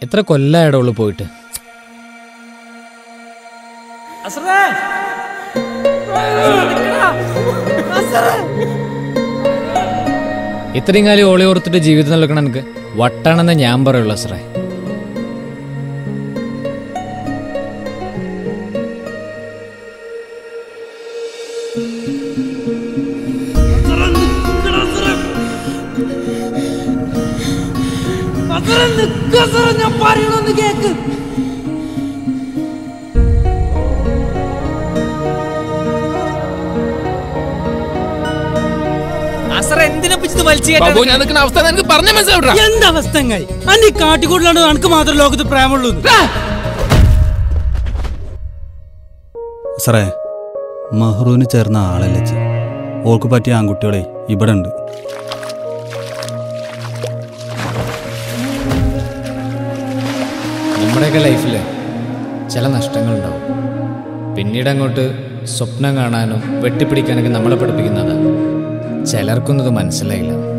എത്ര കൊല്ലായടോ ഉള്ളു പോയിട്ട് ഇത്രയും കാലം ഓളി ഓർത്തിട്ട് ജീവിതം നൽകണം എനിക്ക് വട്ടാണെന്ന് ഞാൻ പറയുള്ളൂ അസറേ ഞാൻ പറയണമെന്ന് കേക്ക് എന്തിനെ പിടിച്ചത് വലിച്ചു ബാബു ഞാൻ നിൽക്കുന്ന അവസ്ഥ നിനക്ക് പറഞ്ഞ മനസ്സിലാവിടാ എന്താ അവസ്ഥങ്ങൾ അന്റെ ഈ കാട്ടിക്കൂട്ടിലാണ് എനിക്ക് മാത്രം ലോകത്ത് പ്രേമുള്ളൂ സാറേ മഹ്റൂന് ചേർന്ന ആളല്ലേ ചി ഓൾക്ക് പറ്റിയ ആൺകുട്ടികളെ ഇവിടെ ഉണ്ട് നമ്മുടെയൊക്കെ ലൈഫിൽ ചില നഷ്ടങ്ങളുണ്ടാവും പിന്നീട് അങ്ങോട്ട് സ്വപ്നം കാണാനും വെട്ടിപ്പിടിക്കാനൊക്കെ നമ്മളെ പഠിപ്പിക്കുന്നതാണ് ചിലർക്കൊന്നും ഇത് മനസ്സിലായില്ല